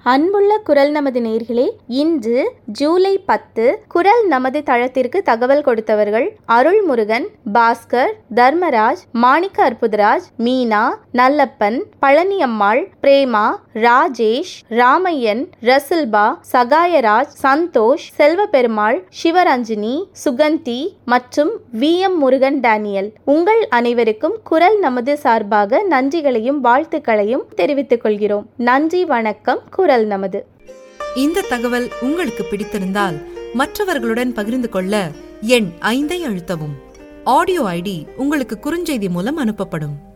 அன்புள்ள குரல் நமது நேர்களே இன்று ஜூலை பத்து குரல் நமது தளத்திற்கு தகவல் கொடுத்தவர்கள் அருள்முருகன் பாஸ்கர் தர்மராஜ் மாணிக்க அற்புதராஜ் மீனா நல்லப்பன் பழனியம்மாள் பிரேமா ராஜேஷ் ராமையன் ரசில்பா சகாயராஜ் சந்தோஷ் செல்வபெருமாள் சிவரஞ்சினி சுகந்தி மற்றும் வி எம் முருகன் டேனியல் உங்கள் அனைவருக்கும் குரல் நமது சார்பாக நன்றிகளையும் வாழ்த்துக்களையும் தெரிவித்துக் கொள்கிறோம் நன்றி வணக்கம் குரல் நமது இந்த தகவல் உங்களுக்கு பிடித்திருந்தால் மற்றவர்களுடன் பகிர்ந்து கொள்ள எண் ஐந்தை அழுத்தவும் ஆடியோ ஐடி உங்களுக்கு குறுஞ்செய்தி மூலம் அனுப்பப்படும்